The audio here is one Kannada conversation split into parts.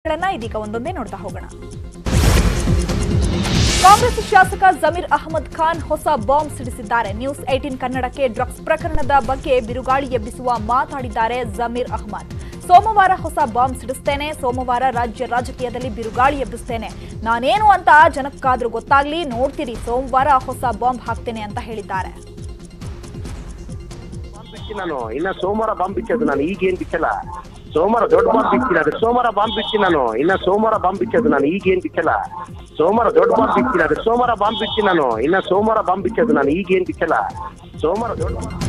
ಗಳನ್ನ ಇದೀಗ ಒಂದೊಂದೇ ನೋಡ್ತಾ ಹೋಗೋಣ ಕಾಂಗ್ರೆಸ್ ಶಾಸಕ ಜಮೀರ್ ಅಹಮದ್ ಖಾನ್ ಹೊಸ ಬಾಂಬ್ ಸಿಡಿಸಿದ್ದಾರೆ ನ್ಯೂಸ್ ಏಟೀನ್ ಕನ್ನಡಕ್ಕೆ ಡ್ರಗ್ಸ್ ಪ್ರಕರಣದ ಬಗ್ಗೆ ಬಿರುಗಾಳಿ ಎಬ್ಬಿಸುವ ಮಾತಾಡಿದ್ದಾರೆ ಜಮೀರ್ ಅಹಮದ್ ಸೋಮವಾರ ಹೊಸ ಬಾಂಬ್ ಸಿಡಿಸ್ತೇನೆ ಸೋಮವಾರ ರಾಜ್ಯ ರಾಜಕೀಯದಲ್ಲಿ ಬಿರುಗಾಳಿ ಎಬ್ಬಿಸ್ತೇನೆ ನಾನೇನು ಅಂತ ಜನಕ್ಕಾದ್ರೂ ಗೊತ್ತಾಗ್ಲಿ ನೋಡ್ತೀರಿ ಸೋಮವಾರ ಹೊಸ ಬಾಂಬ್ ಹಾಕ್ತೇನೆ ಅಂತ ಹೇಳಿದ್ದಾರೆ ಬಾಂಬ್ ಬಿಚ್ಚಿ ನಾನು ಇನ್ನ ಸೋಮವಾರ ಬಾಂಬ್ ಬಿಚ್ಚೋದು ನಾನು ಈಗ ಏನ್ ಬಿಚ್ಚಲ್ಲ ಸೋಮವಾರ ದೊಡ್ಡ ಬಾಂಬ್ ಬಿಚ್ಚಿನ ಅದು ಸೋಮವಾರ ಬಾಂಬ್ ಬಿಚ್ಚಿ ನಾನು ಇನ್ನ ಸೋಮವಾರ ಬಾಂಬ್ ಬಿಚ್ಚೋದು ನಾನು ಈಗ ಏನ್ ಬಿಚ್ಚಲ್ಲ ಸೋಮವಾರ ದೊಡ್ಡ ಬಾಂಬ್ ಬಿಚ್ಚಿನ ಅದು ಸೋಮವಾರ ಬಾಂಬ್ ಬಿಚ್ಚಿ ನಾನು ಇನ್ನ ಸೋಮವಾರ ಬಾಂಬ್ ಬಿಚ್ಚೋದು ನಾನು ಈಗ ಏನ್ ಬಿಚ್ಚಲ್ಲ ಸೋಮವಾರ ದೊಡ್ಡ ಬಾಂಬ್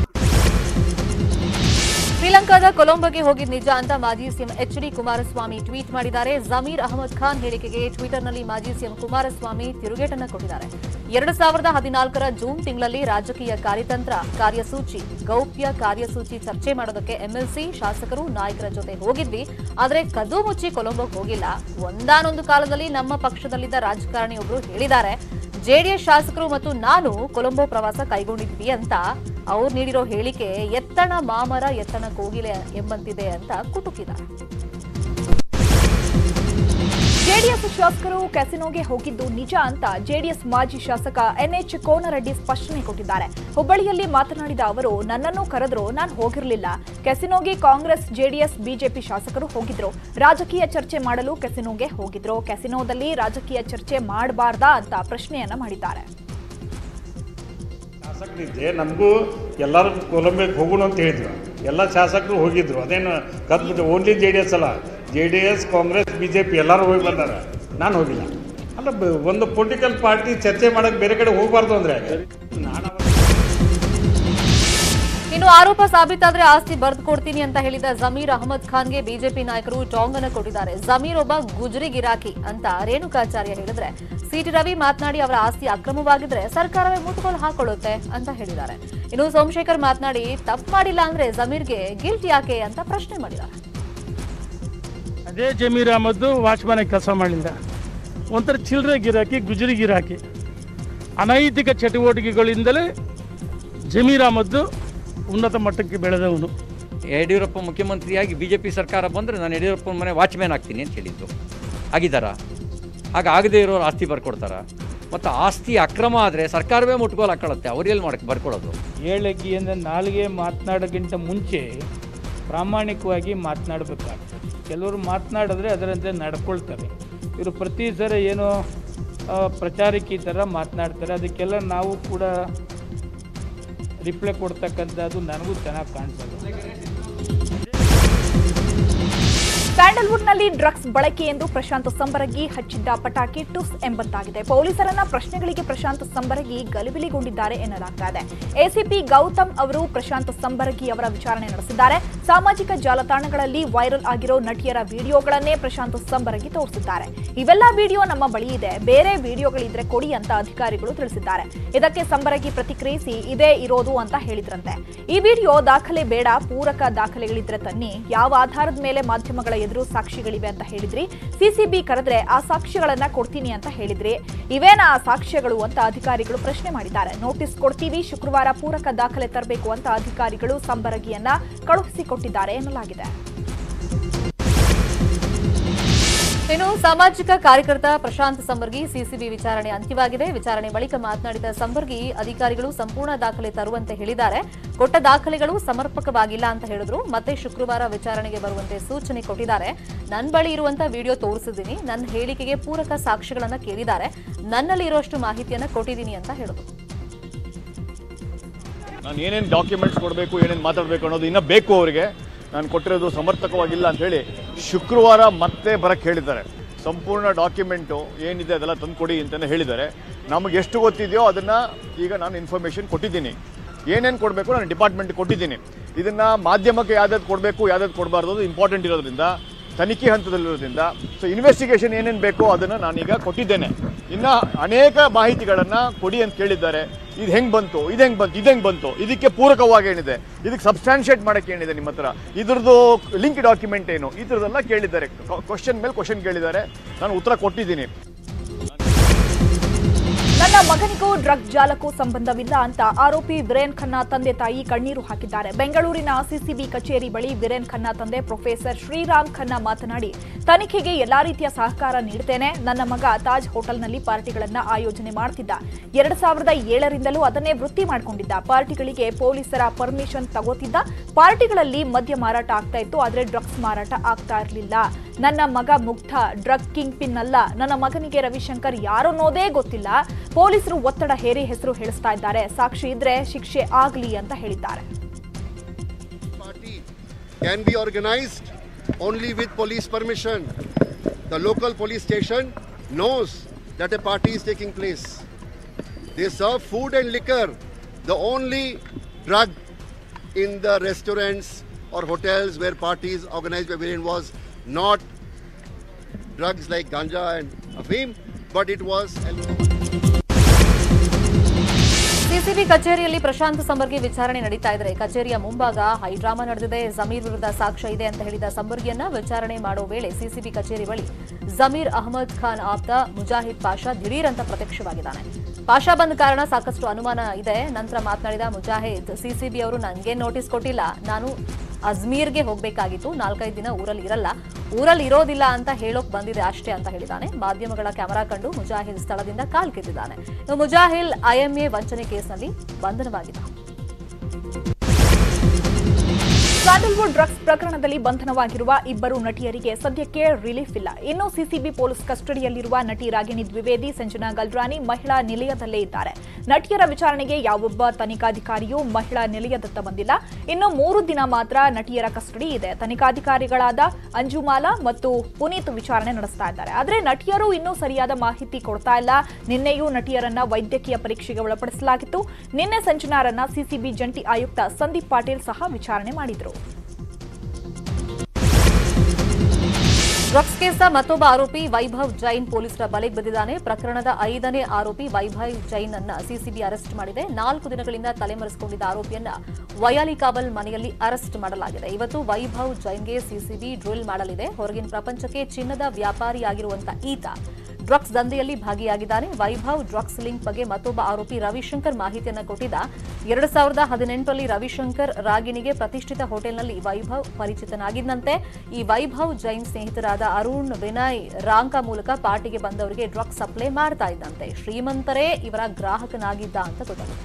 ಶ್ರೀಲಂಕಾದ ಕೊಲಂಬೋಗೆ ಹೋಗಿದ್ ನಿಜ ಅಂತ ಮಾಜಿ CM H D Kumaraswamy tweet ಮಾಡಿದ್ದಾರೆ ಜಮೀರ್ ಅಹಮದ್ ಖಾನ್ ಹೇಳಿಕೆಗೆ ಟ್ವಿಟರ್ನಲ್ಲಿ ಮಾಜಿ ಸಿಎಂ ಕುಮಾರಸ್ವಾಮಿ ತಿರುಗೇಟನ್ನ ಕೊಟ್ಟಿದ್ದಾರೆ ಎರಡು ಸಾವಿರದ ಹದಿನಾಲ್ಕರ ಜೂನ್ ತಿಂಗಳಲ್ಲಿ ರಾಜಕೀಯ ಕಾರ್ಯತಂತ್ರ ಕಾರ್ಯಸೂಚಿ ಗೌಪ್ಯ ಕಾರ್ಯಸೂಚಿ ಚರ್ಚೆ ಮಾಡೋದಕ್ಕೆ ಎಂಎಲ್ಸಿ ಶಾಸಕರು ನಾಯಕರ ಜೊತೆ ಹೋಗಿದ್ವಿ ಆದ್ರೆ ಕದು ಮುಚ್ಚಿ ಕೊಲಂಬೋಗೆ ಹೋಗಿಲ್ಲ ಒಂದಾನೊಂದು ಕಾಲದಲ್ಲಿ ನಮ್ಮ ಪಕ್ಷದಲ್ಲಿದ್ದ ರಾಜಕಾರಣಿಯೊಬ್ರು ಹೇಳಿದ್ದಾರೆ ಜೆಡಿಎಸ್ ಶಾಸಕರು ಮತ್ತು ನಾನು ಕೊಲಂಬೋ ಪ್ರವಾಸ ಕೈಗೊಂಡಿದ್ವಿ ಅಂತ ಅವ್ರು ನೀಡಿರೋ ಹೇಳಿಕೆ ಎತ್ತಣ ಮಾಮರ ಎತ್ತಣ ಕೋಗಿಲೆ ಎಂಬಂತಿದೆ ಅಂತ ಕುಟುಕಿದ್ದಾರೆ ಜೆಡಿಎಸ್ ಶಾಸಕರು ಕ್ಯಾಸಿನೋಗೆ ಹೋಗಿದ್ದು ನಿಜ ಅಂತ ಜೆಡಿಎಸ್ ಮಾಜಿ ಶಾಸಕ ಎನ್ಎಚ್ ಕೋನರೆಡ್ಡಿ ಸ್ಪಷ್ಟನೆ ಕೊಟ್ಟಿದ್ದಾರೆ ಹುಬ್ಬಳ್ಳಿಯಲ್ಲಿ ಮಾತನಾಡಿದ ಅವರು ನನ್ನನ್ನು ಕರೆದ್ರು ನಾನು ಹೋಗಿರಲಿಲ್ಲ ಕೆಸಿನೋಗೆ ಕಾಂಗ್ರೆಸ್ ಜೆಡಿಎಸ್ ಬಿಜೆಪಿ ಶಾಸಕರು ಹೋಗಿದ್ರು ರಾಜಕೀಯ ಚರ್ಚೆ ಮಾಡಲು ಕೆಸಿನೋಗೆ ಹೋಗಿದ್ರು ಕೆಸಿನೋದಲ್ಲಿ ರಾಜಕೀಯ ಚರ್ಚೆ ಮಾಡಬಾರ್ದಾ ಅಂತ ಪ್ರಶ್ನೆಯನ್ನ ಮಾಡಿದ್ದಾರೆ ಶಾಸಕರಿದ್ದೆ ನಮಗೂ ಎಲ್ಲರೂ ಕೊಲಂಬಿಯಾಗೆ ಹೋಗೋಣ ಅಂತ ಹೇಳಿದ್ರು ಎಲ್ಲ ಶಾಸಕರು ಹೋಗಿದ್ರು ಅದೇನು ಕದ್ಬಿಟ್ಟು ಓನ್ಲಿ ಜೆ ಡಿ ಎಸ್ ಅಲ್ಲ J D S Congress B J P ಎಲ್ಲರೂ ಹೋಗಿ ಬಂದಾರ ನಾನು ಹೋಗಿಲ್ಲ ಅಲ್ಲ ಬ- ಒಂದು ಪೊಲಿಟಿಕಲ್ ಪಾರ್ಟಿ ಚರ್ಚೆ ಮಾಡೋಕ್ಕೆ ಬೇರೆ ಕಡೆ ಹೋಗಬಾರ್ದು ಅಂದರೆ ನಾನು ಅವತ್ತು- ಇನ್ನು ಆರೋಪ ಸಾಬೀತಾದ್ರೆ ಆಸ್ತಿ ಬರೆದು ಕೊಡ್ತೀನಿ ಅಂತ ಹೇಳಿದ ಜಮೀರ್ ಅಹಮದ್ ಖಾನ್ಗೆ ಬಿಜೆಪಿ ನಾಯಕರು ಟಾಂಗ್ ಅನ್ನು ಕೊಟ್ಟಿದ್ದಾರೆ ಜಮೀರ್ ಒಬ್ಬ ಗುಜರಿ ಗಿರಾಕಿ ಅಂತ ರೇಣುಕಾಚಾರ್ಯ ಹೇಳಿದ್ರೆ ಸಿಟಿ ರವಿ ಮಾತನಾಡಿ ಅವರ ಆಸ್ತಿ ಅಕ್ರಮವಾಗಿದ್ರೆ ಸರ್ಕಾರವೇ ಮುಟ್ಟುಗೋಲು ಹಾಕೊಳ್ಳುತ್ತೆ ಅಂತ ಹೇಳಿದ್ದಾರೆ ಇನ್ನು ಸೋಮಶೇಖರ್ ಮಾತನಾಡಿ ತಪ್ಪು ಮಾಡಿಲ್ಲ ಅಂದ್ರೆ ಜಮೀರ್ಗೆ ಗಿಲ್ಟ್ ಯಾಕೆ ಅಂತ ಪ್ರಶ್ನೆ ಮಾಡಿದ್ದಾರೆ ಅದೇ ಜಮೀರ್ ಅಹಮದ್ದು ವಾಚ್ಮನ್ ಕೆಲಸ ಮಾಡಲಿಲ್ಲ ಒಂಥರ ಚಿಲ್ಲರೆ ಗಿರಾಕಿ ಗುಜರಿ ಗಿರಾಕಿ ಅನೈತಿಕ ಚಟುವಟಿಕೆಗಳಿಂದಲೇ ಜಮೀರ್ ಅಹಮದ್ದು ಉನ್ನತ ಮಟ್ಟಕ್ಕೆ ಬೆಳೆದವನು ಯಡಿಯೂರಪ್ಪ ಮುಖ್ಯಮಂತ್ರಿಯಾಗಿ ಬಿ ಜೆ ಪಿ ಸರ್ಕಾರ ಬಂದರೆ ನಾನು ಯಡಿಯೂರಪ್ಪನ ಮನೆ ವಾಚ್ಮ್ಯಾನ್ ಆಗ್ತೀನಿ ಅಂತ ಹೇಳಿದ್ದು ಆಗಿದ್ದಾರ ಆಗ ಆಗದೇ ಇರೋರು ಆಸ್ತಿ ಬರ್ಕೊಡ್ತಾರ ಮತ್ತು ಆಸ್ತಿ ಅಕ್ರಮ ಆದರೆ ಸರ್ಕಾರವೇ ಮುಟ್ಗೋಲು ಹಾಕೊಳ್ಳುತ್ತೆ ಅವ್ರು ಎಲ್ಲಿ ಮಾಡಕ್ಕೆ ಬರ್ಕೊಡೋದು ಏಳಗ್ಗಿಯಿಂದ ನಾಲ್ಗೆ ಮಾತನಾಡೋಕ್ಕಿಂತ ಮುಂಚೆ ಪ್ರಾಮಾಣಿಕವಾಗಿ ಮಾತನಾಡಬೇಕಾಗ್ತದೆ ಕೆಲವರು ಮಾತನಾಡಿದ್ರೆ ಅದರಂತೆ ನಡ್ಕೊಳ್ತಾರೆ ಇವರು ಪ್ರತಿ ಸಲ ಏನೋ ಆ, ಪ್ರಚಾರಕ್ಕೆ ಈ ಥರ ಮಾತನಾಡ್ತಾರೆ ಅದಕ್ಕೆಲ್ಲ ನಾವು ಕೂಡ ರಿಪ್ಲೈ ಕೊಡ್ತಕ್ಕಂಥದ್ದು ನನಗೂ ಚೆನ್ನಾಗಿ ಕಾಣಿಸೋದು ಸ್ಯಾಂಡಲ್ವುಡ್ನಲ್ಲಿ ಡ್ರಗ್ಸ್ ಬಳಕೆ ಎಂದು ಪ್ರಶಾಂತ್ ಸಂಬರಗಿ ಹಚ್ಚಿದ್ದ ಪಟಾಕಿ ಟುಸ್ ಎಂಬಂತಾಗಿದೆ ಪೊಲೀಸರನ್ನ ಪ್ರಶ್ನೆಗಳಿಗೆ ಪ್ರಶಾಂತ್ ಸಂಬರಗಿ ಗಲಿಬಿಲಿಗೊಂಡಿದ್ದಾರೆ ಎನ್ನಲಾಗ್ತಾ ಇದೆ ಎಸಿಪಿ ಗೌತಮ್ ಅವರು ಪ್ರಶಾಂತ್ ಸಂಬರಗಿ ಅವರ ವಿಚಾರಣೆ ನಡೆಸಿದ್ದಾರೆ ಸಾಮಾಜಿಕ ಜಾಲತಾಣಗಳಲ್ಲಿ ವೈರಲ್ ಆಗಿರೋ ನಟಿಯರ ವಿಡಿಯೋಗಳನ್ನೇ ಪ್ರಶಾಂತ್ ಸಂಬರಗಿ ತೋರಿಸಿದ್ದಾರೆ ಇವೆಲ್ಲ ವಿಡಿಯೋ ನಮ್ಮ ಬಳಿ ಇದೆ ಬೇರೆ ವಿಡಿಯೋಗಳಿದ್ರೆ ಕೊಡಿ ಅಂತ ಅಧಿಕಾರಿಗಳು ತಿಳಿಸಿದ್ದಾರೆ ಇದಕ್ಕೆ ಸಂಬರಗಿ ಪ್ರತಿಕ್ರಿಯಿಸಿ ಇದೇ ಇರೋದು ಅಂತ ಹೇಳಿದ್ರಂತೆ ಈ ವಿಡಿಯೋ ದಾಖಲೆ ಬೇಡ ಪೂರಕ ದಾಖಲೆಗಳಿದ್ರೆ ತನ್ನಿ ಯಾವ ಆಧಾರದ ಮೇಲೆ ಮಾಧ್ಯಮಗಳ ಎದುರು ಸಾಕ್ಷಿಗಳಿವೆ ಅಂತ ಹೇಳಿದ್ರಿ ಸಿಸಿಬಿ ಕರೆದ್ರೆ ಆ ಸಾಕ್ಷ್ಯಗಳನ್ನ ಕೊಡ್ತೀನಿ ಅಂತ ಹೇಳಿದ್ರಿ ಇವೇನಾ ಆ ಸಾಕ್ಷ್ಯಗಳು ಅಂತ ಅಧಿಕಾರಿಗಳು ಪ್ರಶ್ನೆ ಮಾಡಿದ್ದಾರೆ ನೋಟಿಸ್ ಕೊಡ್ತೀವಿ ಶುಕ್ರವಾರ ಪೂರಕ ದಾಖಲೆ ತರಬೇಕು ಅಂತ ಅಧಿಕಾರಿಗಳು ಸಂಬರಗಿಯನ್ನ ಕಳುಹಿಸಿಕೊಟ್ಟಿದ್ದಾರೆ ಎನ್ನಲಾಗಿದೆ ಇನ್ನು ಸಾಮಾಜಿಕ ಕಾರ್ಯಕರ್ತ ಪ್ರಶಾಂತ್ ಸಂಬರ್ಗಿ ಸಿಸಿಬಿ ವಿಚಾರಣೆ ಅಂತ್ಯವಾಗಿದೆ ವಿಚಾರಣೆ ಬಳಿಕ ಮಾತನಾಡಿದ ಸಂಬರ್ಗಿ ಅಧಿಕಾರಿಗಳು ಸಂಪೂರ್ಣ ದಾಖಲೆ ತರುವಂತೆ ಹೇಳಿದ್ದಾರೆ ಕೊಟ್ಟ ದಾಖಲೆಗಳು ಸಮರ್ಪಕವಾಗಿಲ್ಲ ಅಂತ ಹೇಳಿದ್ರು ಮತ್ತೆ ಶುಕ್ರವಾರ ವಿಚಾರಣೆಗೆ ಬರುವಂತೆ ಸೂಚನೆ ಕೊಟ್ಟಿದ್ದಾರೆ ನನ್ನ ಬಳಿ ಇರುವಂತ ವಿಡಿಯೋ ತೋರಿಸಿದ್ದೀನಿ ನನ್ನ ಹೇಳಿಕೆಗೆ ಪೂರಕ ಸಾಕ್ಷ್ಯಗಳನ್ನ ಕೇಳಿದ್ದಾರೆ ನನ್ನಲ್ಲಿ ಇರುವಷ್ಟು ಮಾಹಿತಿಯನ್ನ ಕೊಟ್ಟಿದ್ದೀನಿ ಅಂತ ಹೇಳಿದ್ರು ನಾನು ಏನೇನು ಡಾಕ್ಯುಮೆಂಟ್ಸ್ ಕೊಡಬೇಕು ಏನೇನು ಮಾತಾಡಬೇಕು ಅನ್ನೋದು ಇನ್ನೂ ಬೇಕು ಅವರಿಗೆ ನಾನು ಕೊಟ್ಟಿರೋದು ಸಮರ್ಥಕವಾಗಿಲ್ಲ ಅಂತ ಹೇಳಿ ಶುಕ್ರವಾರ ಮತ್ತೆ ಬರಕ್ಕೆ ಹೇಳಿದ್ದಾರೆ ಸಂಪೂರ್ಣ ಡಾಕ್ಯುಮೆಂಟು ಏನಿದೆ ಅದೆಲ್ಲ ತಂದು ಕೊಡಿ ಅಂತಲೇ ಹೇಳಿದ್ದಾರೆ ನಮಗೆ ಎಷ್ಟು ಗೊತ್ತಿದೆಯೋ ಅದನ್ನು ಈಗ ನಾನು ಇನ್ಫಾರ್ಮೇಷನ್ ಕೊಟ್ಟಿದ್ದೀನಿ ಏನೇನು ಕೊಡಬೇಕು ನಾನು ಡಿಪಾರ್ಟ್ಮೆಂಟ್ಗೆ ಕೊಟ್ಟಿದ್ದೀನಿ ಇದನ್ನು ಮಾಧ್ಯಮಕ್ಕೆ ಯಾವ್ದಾದ್ರು ಕೊಡಬೇಕು ಯಾವ್ದಾದ್ರು ಕೊಡಬಾರ್ದು ಅದು ಇಂಪಾರ್ಟೆಂಟ್ ಇರೋದ್ರಿಂದ ತನಿಖೆ ಹಂತದಲ್ಲಿರೋದ್ರಿಂದ ಸೊ ಇನ್ವೆಸ್ಟಿಗೇಷನ್ ಏನೇನು ಬೇಕೋ ಅದನ್ನು ನಾನೀಗ ಕೊಟ್ಟಿದ್ದೇನೆ ಇನ್ನು ಅನೇಕ ಮಾಹಿತಿಗಳನ್ನು ಕೊಡಿ ಅಂತ ಕೇಳಿದ್ದಾರೆ ಇದು ಹೆಂಗೆ ಬಂತು ಇದು ಹೆಂಗೆ ಬಂತು ಇದು ಹೆಂಗೆ ಬಂತು ಇದಕ್ಕೆ ಪೂರಕವಾಗಿ ಏನಿದೆ ಇದಕ್ಕೆ ಸಬ್ಸ್ಟಾನ್ಷಿಯೇಟ್ ಮಾಡೋಕ್ಕೆ ಏನಿದೆ ನಿಮ್ಮ ಹತ್ರ ಇದ್ರದ್ದು ಲಿಂಕ್ ಡಾಕ್ಯುಮೆಂಟ್ ಏನು ಈ ಥರದ್ದೆಲ್ಲ ಕೇಳಿದ್ದಾರೆ ಕ್ವಶನ್ ಮೇಲೆ ಕ್ವಶನ್ ಕೇಳಿದ್ದಾರೆ ನಾನು ಉತ್ತರ ಕೊಟ್ಟಿದ್ದೀನಿ ನನ್ನ ನನ್ನ ಮಗನಿಗೂ ಡ್ರಗ್ ಜಾಲಕ್ಕೂ ಸಂಬಂಧವಿಲ್ಲ ಅಂತ ಆರೋಪಿ ವೀರೇನ್ ಖನ್ನಾ ತಂದೆ ತಾಯಿ ಕಣ್ಣೀರು ಹಾಕಿದ್ದಾರೆ ಬೆಂಗಳೂರಿನ ಸಿಸಿಬಿ ಕಚೇರಿ ಬಳಿ ವೀರೇನ್ ಖನ್ನಾ ತಂದೆ ಪ್ರೊಫೆಸರ್ ಶ್ರೀರಾಮ್ ಖನ್ನಾ ಮಾತನಾಡಿ ತನಿಖೆಗೆ ಎಲ್ಲಾ ರೀತಿಯ ಸಹಕಾರ ನೀಡುತ್ತೇನೆ ನನ್ನ ಮಗ ತಾಜ್ ಹೋಟೆಲ್ನಲ್ಲಿ ಪಾರ್ಟಿಗಳನ್ನ ಆಯೋಜನೆ ಮಾಡ್ತಿದ್ದ ಎರಡ್ ಸಾವಿರದ ಏಳರಿಂದಲೂ ಅದನ್ನೇ ವೃತ್ತಿ ಮಾಡಿಕೊಂಡಿದ್ದ ಪಾರ್ಟಿಗಳಿಗೆ ಪೊಲೀಸರ ಪರ್ಮಿಷನ್ ತಗೋತಿದ್ದ ಪಾರ್ಟಿಗಳಲ್ಲಿ ಮದ್ಯ ಮಾರಾಟ ಆಗ್ತಾ ಇತ್ತು ಆದ್ರೆ ಡ್ರಗ್ಸ್ ಮಾರಾಟ ಆಗ್ತಾ ಇರಲಿಲ್ಲ ನನ್ನ ಮಗ ಮುಗ್ಧ ಡ್ರಗ್ ಕಿಂಗ್ ಪಿನ್ ಅಲ್ಲ ನನ್ನ ಮಗನಿಗೆ ರವಿಶಂಕರ್ ಯಾರನ್ನೋದೇ ಗೊತ್ತಿಲ್ಲ ಪೊಲೀಸರು ಒತ್ತಡ ಹೇರಿ ಹೆಸರು ಹೇಳಿಸ್ತಾ ಇದ್ದಾರೆ ಸಾಕ್ಷಿ ಇದ್ರೆ ಶಿಕ್ಷೆ ಆಗ್ಲಿ ಅಂತ ಹೇಳಿದ್ದಾರೆ party can be organized only with police permission. The local police station knows that a party is taking place. They serve food and liquor. The only drug in the restaurants or hotels where parties organized by Viren was not drugs like ganja and afim, but it was alcohol. CCB ಕಚೇರಿಯಲ್ಲಿ ಪ್ರಶಾಂತ್ ಸಂಬರ್ಗಿ ವಿಚಾರಣೆ ನಡೀತಾ ಇದ್ರೆ ಕಚೇರಿಯ ಮುಂಭಾಗ ಹೈಡ್ರಾಮಾ ನಡೆದಿದೆ ಜಮೀರ್ ವಿರುದ್ಧ ಸಾಕ್ಷ್ಯ ಇದೆ ಅಂತ ಹೇಳಿದ ಸಂಬರ್ಗಿಯನ್ನ ವಿಚಾರಣೆ ಮಾಡೋ ವೇಳೆ ಸಿಸಿಬಿ ಕಚೇರಿ ಬಳಿ ಜಮೀರ್ ಅಹಮದ್ ಖಾನ್ ಆಪ್ತ ಮುಜಾಹಿದ್ ಪಾಷಾ ದಿಢೀರ್ ಅಂತ ಪ್ರತ್ಯಕ್ಷವಾಗಿದ್ದಾನೆ ಪಾಷಾ ಬಂದ ಕಾರಣ ಸಾಕಷ್ಟು ಅನುಮಾನ ಇದೆ ನಂತರ ಮಾತನಾಡಿದ ಮುಜಾಹಿದ್ ಸಿಸಿಬಿ ಅವರು ನನಗೆ ನೋಟಿಸ್ ಕೊಟ್ಟಿಲ್ಲ ನಾನು ಅಜ್ಮೀರ್ಗೆ ಹೋಗಬೇಕಾಗಿತ್ತು ನಾಲ್ಕೈದು ದಿನ ಊರಲ್ಲಿ ಇರಲ್ಲ ಊರಲ್ಲಿ ಇರೋದಿಲ್ಲ ಅಂತ ಹೇಳೋಕ್ ಬಂದಿದೆ ಅಷ್ಟೇ ಅಂತ ಹೇಳಿದ್ದಾನೆ ಮಾಧ್ಯಮಗಳ ಕ್ಯಾಮೆರಾ ಕಂಡು ಮುಜಾಹಿದ್ ಸ್ಥಳದಿಂದ ಕಾಲ್ ಕಿತ್ತಿದ್ದಾನೆ ಇನ್ನು ಮುಜಾಹಿಲ್ ಐಎಂಎ ವಂಚನೆ ಕೇಸ್ನಲ್ಲಿ ಬಂಧನವಾಗಿದ್ದ ಸ್ಯಾಂಡಲ್ವುಡ್ ಡ್ರಗ್ಸ್ ಪ್ರಕರಣದಲ್ಲಿ ಬಂಧನವಾಗಿರುವ ಇಬ್ಬರು ನಟಿಯರಿಗೆ ಸದ್ಯಕ್ಕೆ ರಿಲೀಫ್ ಇಲ್ಲ ಇನ್ನು ಸಿಸಿಬಿ ಪೊಲೀಸ್ ಕಸ್ಟಡಿಯಲ್ಲಿರುವ ನಟಿ ರಾಗಿಣಿ ದ್ವಿವೇದಿ ಸಂಜನಾ ಗಲ್ರಾನಿ ಮಹಿಳಾ ನಿಲಯದಲ್ಲೇ ಇದ್ದಾರೆ ನಟಿಯರ ವಿಚಾರಣೆಗೆ ಯಾವೊಬ್ಬ ತನಿಖಾಧಿಕಾರಿಯೂ ಮಹಿಳಾ ನಿಲಯದತ್ತ ಬಂದಿಲ್ಲ ಇನ್ನು ಮೂರು ದಿನ ಮಾತ್ರ ನಟಿಯರ ಕಸ್ಟಡಿ ಇದೆ ತನಿಖಾಧಿಕಾರಿಗಳಾದ ಅಂಜುಮಾಲಾ ಮತ್ತು ಪುನೀತ್ ವಿಚಾರಣೆ ನಡೆಸ್ತಾ ಇದ್ದಾರೆ ಆದರೆ ನಟಿಯರು ಇನ್ನೂ ಸರಿಯಾದ ಮಾಹಿತಿ ಕೊಡ್ತಾ ಇಲ್ಲ ನಿನ್ನೆಯೂ ನಟಿಯರನ್ನ ವೈದ್ಯಕೀಯ ಪರೀಕ್ಷೆಗೆ ಒಳಪಡಿಸಲಾಗಿತ್ತು ನಿನ್ನೆ ಸಂಜನಾರನ್ನ ಸಿಸಿಬಿ ಜಂಟಿ ಆಯುಕ್ತ ಸಂದೀಪ್ ಪಾಟೀಲ್ ಸಹ ವಿಚಾರಣೆ ಮಾಡಿದ್ರು ಡ್ರಗ್ಸ್ ಕೇಸ್ನ ಮತ್ತೊಬ್ಬ ಆರೋಪಿ ವೈಭವ್ ಜೈನ್ ಪೊಲೀಸರ ಬಲೆಗೆ ಬಿದ್ದಿದ್ದಾನೆ ಪ್ರಕರಣದ ಐದನೇ ಆರೋಪಿ ವೈಭವ್ ಜೈನ್ ಅನ್ನ ಸಿಸಿಬಿ ಅರೆಸ್ಟ್ ಮಾಡಿದೆ ನಾಲ್ಕು ದಿನಗಳಿಂದ ತಲೆಮರೆಸಿಕೊಂಡಿದ್ದ ಆರೋಪಿಯನ್ನ ವಯಾಲಿಕಾಬಲ್ ಮನೆಯಲ್ಲಿ ಅರೆಸ್ಟ್ ಮಾಡಲಾಗಿದೆ ಇವತ್ತು ವೈಭವ್ ಜೈನ್ಗೆ ಸಿಸಿಬಿ ಡ್ರಿಲ್ ಮಾಡಲಿದೆ ಹೊರಗಿನ ಪ್ರಪಂಚಕ್ಕೆ ಚಿನ್ನದ ವ್ಯಾಪಾರಿಯಾಗಿರುವಂತ ಈತ ಡ್ರಗ್ಸ್ ದಂಧೆಯಲ್ಲಿ ಭಾಗಿಯಾಗಿದ್ದಾನೆ ವೈಭವ್ ಡ್ರಗ್ಸ್ ಲಿಂಕ್ ಬಗ್ಗೆ ಮತ್ತೊಬ್ಬ ಆರೋಪಿ ರವಿಶಂಕರ್ ಮಾಹಿತಿಯನ್ನು ಕೊಟ್ಟಿದ್ದ ಎರಡು ಸಾವಿರದ ಹದಿನೆಂಟರಲ್ಲಿ ರವಿಶಂಕರ್ ರಾಗಿಣಿಗೆ ಪ್ರತಿಷ್ಠಿತ ಹೋಟೆಲ್ನಲ್ಲಿ ವೈಭವ್ ಪರಿಚಿತನಾಗಿದ್ದಂತೆ ಈ ವೈಭವ್ ಜೈನ್ ಸ್ನೇಹಿತರಾದ ಅರುಣ್ ವಿನಯ್ ರಾಂಕ ಮೂಲಕ ಪಾರ್ಟಿಗೆ ಬಂದವರಿಗೆ ಡ್ರಗ್ಸ್ ಸಪ್ಲೈ ಮಾಡ್ತಾ ಇದ್ದಂತೆ ಶ್ರೀಮಂತರೇ ಇವರ ಗ್ರಾಹಕನಾಗಿದ್ದ ಅಂತ ಗೊತ್ತಾಗಿದೆ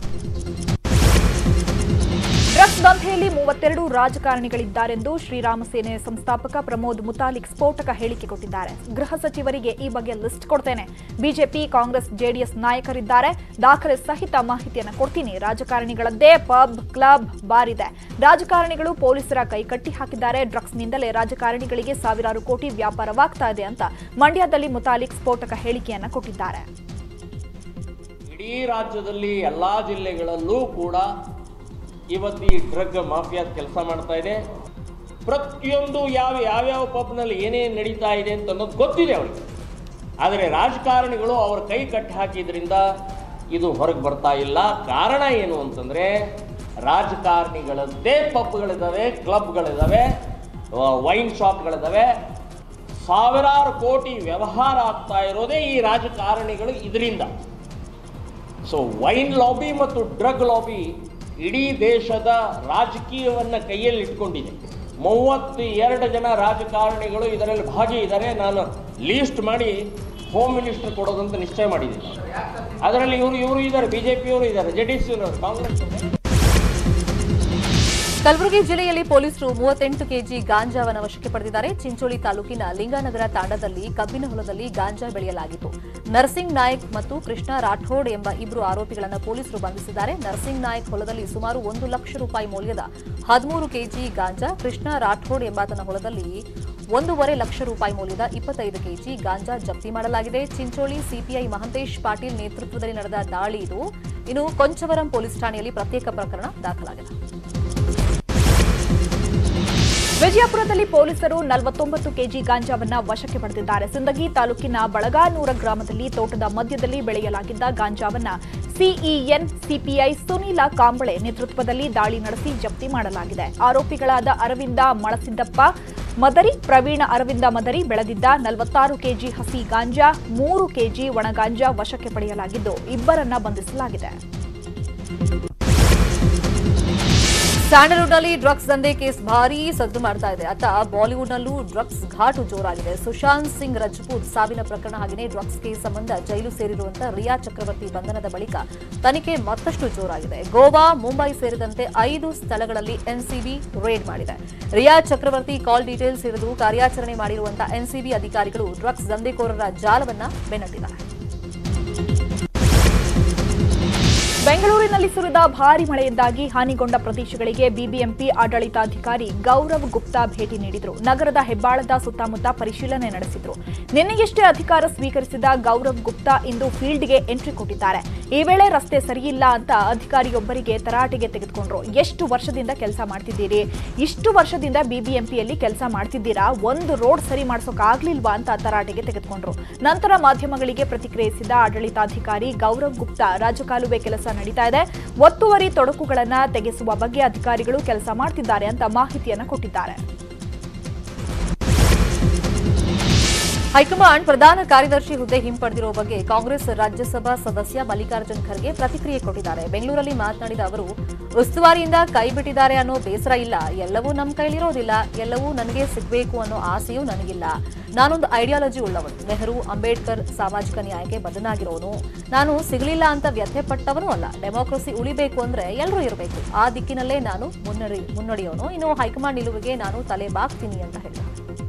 ಡ್ರಗ್ಸ್ ದಂಧೆಯಲ್ಲಿ ಮೂವತ್ತೆರಡು ರಾಜಕಾರಣಿಗಳಿದ್ದಾರೆಂದು ಶ್ರೀರಾಮ ಸೇನೆ ಸಂಸ್ಥಾಪಕ ಪ್ರಮೋದ್ ಮುತಾಲಿಕ್ ಸ್ಫೋಟಕ ಹೇಳಿಕೆ ಕೊಟ್ಟಿದ್ದಾರೆ ಗೃಹ ಸಚಿವರಿಗೆ ಈ ಬಗ್ಗೆ ಲಿಸ್ಟ್ ಕೊಡ್ತೇನೆ ಬಿಜೆಪಿ ಕಾಂಗ್ರೆಸ್ ಜೆಡಿಎಸ್ ನಾಯಕರಿದ್ದಾರೆ ದಾಖಲೆ ಸಹಿತ ಮಾಹಿತಿಯನ್ನು ಕೊಡ್ತೀನಿ ರಾಜಕಾರಣಿಗಳದ್ದೇ ಪಬ್ ಕ್ಲಬ್ ಬಾರ್ ಇದೆ ರಾಜಕಾರಣಿಗಳು ಪೊಲೀಸರ ಕೈ ಕಟ್ಟಿ ಹಾಕಿದ್ದಾರೆ ಡ್ರಗ್ಸ್ನಿಂದಲೇ ರಾಜಕಾರಣಿಗಳಿಗೆ ಸಾವಿರಾರು ಕೋಟಿ ವ್ಯಾಪಾರವಾಗ್ತಾ ಇದೆ ಅಂತ ಮಂಡ್ಯದಲ್ಲಿ ಮುತಾಲಿಕ್ ಸ್ಫೋಟಕ ಹೇಳಿಕೆಯನ್ನ ಕೊಟ್ಟಿದ್ದಾರೆ ಇಡೀ ರಾಜ್ಯದಲ್ಲಿ ಎಲ್ಲ ಜಿಲ್ಲೆಗಳಲ್ಲೂ ಕೂಡ ಇವತ್ತು ಈ ಡ್ರಗ್ ಮಾಫಿಯಾ ಕೆಲಸ ಮಾಡ್ತಾ ಇದೆ ಪ್ರತಿಯೊಂದು ಯಾವ ಯಾವ್ಯಾವ ಪಬ್ನಲ್ಲಿ ಏನೇನು ನಡೀತಾ ಇದೆ ಅಂತ ಅನ್ನೋದು ಗೊತ್ತಿದೆ ಅವರಿಗೆ ಆದರೆ ರಾಜಕಾರಣಿಗಳು ಅವ್ರ ಕೈ ಕಟ್ಟಿ ಹಾಕಿದ್ರಿಂದ ಇದು ಹೊರಗೆ ಬರ್ತಾ ಇಲ್ಲ ಕಾರಣ ಏನು ಅಂತಂದರೆ ರಾಜಕಾರಣಿಗಳದ್ದೇ ಪಬ್ಗಳಿದ್ದಾವೆ ಕ್ಲಬ್ಗಳಿದ್ದಾವೆ ವೈನ್ ಶಾಪ್ಗಳಿದ್ದಾವೆ ಸಾವಿರಾರು ಕೋಟಿ ವ್ಯವಹಾರ ಆಗ್ತಾ ಇರೋದೇ ಈ ರಾಜಕಾರಣಿಗಳು ಇದರಿಂದ ಸೊ ವೈನ್ ಲಾಬಿ ಮತ್ತು ಡ್ರಗ್ ಲಾಬಿ ಇಡೀ ದೇಶದ ರಾಜಕೀಯವನ್ನು ಕೈಯಲ್ಲಿ ಇಟ್ಕೊಂಡಿದೆ ಮೂವತ್ತು ಎರಡು ಜನ ರಾಜಕಾರಣಿಗಳು ಇದರಲ್ಲಿ ಭಾಗಿಯಿದ್ದಾರೆ ನಾನು ಲೀಸ್ಟ್ ಮಾಡಿ ಹೋಮ್ ಮಿನಿಸ್ಟರ್ ಕೊಡೋದಂತ ನಿಶ್ಚಯ ಮಾಡಿದ್ದೀನಿ ಅದರಲ್ಲಿ ಇವರು ಇವರು ಇದ್ದಾರೆ ಬಿ ಜೆ ಪಿಯವರು ಇದ್ದಾರೆ J D S Congress Kalaburagi ಜಿಲ್ಲೆಯಲ್ಲಿ ಪೊಲೀಸರು ಮೂವತ್ತೆಂಟು ಕೆಜಿ ಗಾಂಜಾವನ್ನು ವಶಕ್ಕೆ ಪಡೆದಿದ್ದಾರೆ ಚಿಂಚೋಳಿ ತಾಲೂಕಿನ ಲಿಂಗನಗರ ತಾಂಡದಲ್ಲಿ ಕಬ್ಬಿನ ಹೊಲದಲ್ಲಿ ಗಾಂಜಾ ಬೆಳೆಯಲಾಗಿತ್ತು ನರ್ಸಿಂಗ್ ನಾಯಕ್ ಮತ್ತು ಕೃಷ್ಣ ರಾಠೋಡ್ ಎಂಬ ಇಬ್ಬರು ಆರೋಪಿಗಳನ್ನು ಪೊಲೀಸರು ಬಂಧಿಸಿದ್ದಾರೆ ನರ್ಸಿಂಗ್ ನಾಯಕ್ ಹೊಲದಲ್ಲಿ ಸುಮಾರು ಒಂದು ಲಕ್ಷ ರೂಪಾಯಿ ಮೌಲ್ಯದ ಹದಿಮೂರು ಕೆಜಿ ಗಾಂಜಾ ಕೃಷ್ಣ ರಾಠೋಡ್ ಎಂಬಾತನ ಹೊಲದಲ್ಲಿ ಒಂದೂವರೆ ಲಕ್ಷ ರೂಪಾಯಿ ಮೌಲ್ಯದ ಇಪ್ಪತ್ತೈದು ಕೆಜಿ ಗಾಂಜಾ ಜಪ್ತಿ ಮಾಡಲಾಗಿದೆ ಚಿಂಚೋಳಿ ಸಿಪಿಐ ಮಹಂತೇಶ್ ಪಾಟೀಲ್ ನೇತೃತ್ವದಲ್ಲಿ ನಡೆದ ದಾಳಿ ಇದು ಇನ್ನು ಕೊಂಚವರಂ ಪೊಲೀಸ್ ಠಾಣೆಯಲ್ಲಿ ಪ್ರತ್ಯೇಕ ಪ್ರಕರಣ ದಾಖಲಾಗಿದೆ ವಿಜಯಪುರದಲ್ಲಿ ಪೊಲೀಸರು ನಲವತ್ತೊಂಬತ್ತು ಕೆಜಿ ಗಾಂಜಾವನ್ನ ವಶಕ್ಕೆ ಪಡೆದಿದ್ದಾರೆ ಸಿಂದಗಿ ತಾಲೂಕಿನ ಬಳಗಾನೂರ ಗ್ರಾಮದಲ್ಲಿ ತೋಟದ ಮಧ್ಯದಲ್ಲಿ ಬೆಳೆಯಲಾಗಿದ್ದ ಗಾಂಜಾವನ್ನ ಸಿಇಎನ್ ಸಿಪಿಐ ಸುನೀಲ ಕಾಂಬಳೆ ನೇತೃತ್ವದಲ್ಲಿ ದಾಳಿ ನಡೆಸಿ ಜಪ್ತಿ ಮಾಡಲಾಗಿದೆ ಆರೋಪಿಗಳಾದ ಅರವಿಂದ ಮಳಸಿದ್ದಪ್ಪ ಮದರಿ ಪ್ರವೀಣ ಅರವಿಂದ ಮದರಿ ಬೆಳೆದಿದ್ದ ನಲವತ್ತಾರು ಕೆಜಿ ಹಸಿ ಗಾಂಜಾ ಮೂರು ಕೆಜಿ ಒಣಗಾಂಜಾ ವಶಕ್ಕೆ ಪಡೆಯಲಾಗಿದ್ದು ಇಬ್ಬರನ್ನ ಬಂಧಿಸಲಾಗಿದೆ ಸ್ಯಾಂಡಲ್ವುಡ್ನಲ್ಲಿ ಡ್ರಗ್ಸ್ ದಂಧೆ ಕೇಸ್ ಭಾರೀ ಸದ್ದು ಮಾಡ್ತಾ ಇದೆ ಅತ್ತ ಬಾಲಿವುಡ್ನಲ್ಲೂ ಡ್ರಗ್ಸ್ ಘಾಟು ಜೋರಾಗಿದೆ ಸುಶಾಂತ್ ಸಿಂಗ್ ರಜಪೂತ್ ಸಾವಿನ ಪ್ರಕರಣ ಹಾಗೆಯೇ ಡ್ರಗ್ಸ್ ಕೇಸ್ ಸಂಬಂಧ ಜೈಲು ಸೇರಿರುವಂತಹ ರಿಯಾ ಚಕ್ರವರ್ತಿ ಬಂಧನದ ಬಳಿಕ ತನಿಖೆ ಮತ್ತಷ್ಟು ಜೋರಾಗಿದೆ ಗೋವಾ ಮುಂಬೈ ಸೇರಿದಂತೆ ಐದು ಸ್ಥಳಗಳಲ್ಲಿ ಎನ್ಸಿಬಿ ರೇಡ್ ಮಾಡಿದೆ ರಿಯಾ ಚಕ್ರವರ್ತಿ ಕಾಲ್ ಡೀಟೇಲ್ಸ್ ಹಿಡಿದು ಕಾರ್ಯಾಚರಣೆ ಮಾಡಿರುವಂತಹ ಎನ್ಸಿಬಿ ಅಧಿಕಾರಿಗಳು ಡ್ರಗ್ಸ್ ದಂಧೆಕೋರರ ಜಾಲವನ್ನ ಬೆನ್ನಟ್ಟಿದ್ದಾರೆ ಬೆಂಗಳೂರಿನಲ್ಲಿ ಸುರಿದ ಭಾರಿ ಮಳೆಯಿಂದಾಗಿ ಹಾನಿಗೊಂಡ ಪ್ರದೇಶಗಳಿಗೆ ಬಿಬಿಎಂಪಿ ಆಡಳಿತಾಧಿಕಾರಿ ಗೌರವ್ ಗುಪ್ತಾ ಭೇಟಿ ನೀಡಿದರು ನಗರದ ಹೆಬ್ಬಾಳದ ಸುತ್ತಮುತ್ತ ಪರಿಶೀಲನೆ ನಡೆಸಿದ್ರು ನಿನ್ನೆಯಷ್ಟೇ ಅಧಿಕಾರ ಸ್ವೀಕರಿಸಿದ ಗೌರವ್ ಗುಪ್ತಾ ಇಂದು ಫೀಲ್ಡ್ಗೆ ಎಂಟ್ರಿ ಕೊಟ್ಟಿದ್ದಾರೆ ಈ ವೇಳೆ ರಸ್ತೆ ಸರಿಯಿಲ್ಲ ಅಂತ ಅಧಿಕಾರಿಯೊಬ್ಬರಿಗೆ ತರಾಟೆಗೆ ತೆಗೆದುಕೊಂಡ್ರು ಎಷ್ಟು ವರ್ಷದಿಂದ ಕೆಲಸ ಮಾಡ್ತಿದ್ದೀರಿ ಇಷ್ಟು ವರ್ಷದಿಂದ ಬಿಬಿಎಂಪಿಯಲ್ಲಿ ಕೆಲಸ ಮಾಡ್ತಿದ್ದೀರಾ ಒಂದು ರೋಡ್ ಸರಿ ಮಾಡ್ಸೋಕಾಗ್ಲಿಲ್ವಾ ಅಂತ ತರಾಟೆಗೆ ತೆಗೆದುಕೊಂಡ್ರು ನಂತರ ಮಾಧ್ಯಮಗಳಿಗೆ ಪ್ರತಿಕ್ರಿಯಿಸಿದ ಆಡಳಿತಾಧಿಕಾರಿ ಗೌರವ್ ಗುಪ್ತಾ ರಾಜಕಾಲುವೆ ಕೆಲಸ ನಡೀತಾ ಇದೆ ಒತ್ತುವರಿ ತೊಡಕುಗಳನ್ನ ತೆಗೆಸುವ ಬಗ್ಗೆ ಅಧಿಕಾರಿಗಳು ಕೆಲಸ ಮಾಡ್ತಿದ್ದಾರೆ ಅಂತ ಮಾಹಿತಿಯನ್ನ ಕೊಟ್ಟಿದ್ದಾರೆ ಹೈಕಮಾಂಡ್ ಪ್ರಧಾನ ಕಾರ್ಯದರ್ಶಿ ಹುದ್ದೆ ಹಿಂಪಡೆದಿರುವ ಬಗ್ಗೆ ಕಾಂಗ್ರೆಸ್ ರಾಜ್ಯಸಭಾ ಸದಸ್ಯ ಮಲ್ಲಿಕಾರ್ಜುನ್ ಖರ್ಗೆ ಪ್ರತಿಕ್ರಿಯೆ ಕೊಟ್ಟಿದ್ದಾರೆ ಬೆಂಗಳೂರಲ್ಲಿ ಮಾತನಾಡಿದ ಅವರು ಉಸ್ತುವಾರಿಯಿಂದ ಕೈ ಬಿಟ್ಟಿದ್ದಾರೆ ಅನ್ನೋ ಬೇಸರ ಇಲ್ಲ ಎಲ್ಲವೂ ನಮ್ಮ ಕೈಲಿರೋದಿಲ್ಲ ಎಲ್ಲವೂ ನನಗೆ ಸಿಗಬೇಕು ಅನ್ನೋ ಆಸೆಯೂ ನನಗಿಲ್ಲ ನಾನೊಂದು ಐಡಿಯಾಲಜಿ ಉಳ್ಳವನು ನೆಹರು ಅಂಬೇಡ್ಕರ್ ಸಾಮಾಜಿಕ ನ್ಯಾಯಕ್ಕೆ ಬದನಾಗಿರೋನು ನಾನು ಸಿಗಲಿಲ್ಲ ಅಂತ ವ್ಯಥೆ ಪಟ್ಟವನೂ ಅಲ್ಲ ಡೆಮೋಕ್ರಸಿ ಉಳಿಬೇಕು ಅಂದ್ರೆ ಎಲ್ಲರೂ ಇರಬೇಕು ಆ ದಿಕ್ಕಿನಲ್ಲೇ ನಾನು ಮುನ್ನಡೆ ಮುನ್ನಡೆಯೋನು ಇನ್ನು ಹೈಕಮಾಂಡ್ ನಿಲುವಿಗೆ ನಾನು ತಲೆ ಬಾಗ್ತೀನಿ ಅಂತ ಹೇಳಿದರು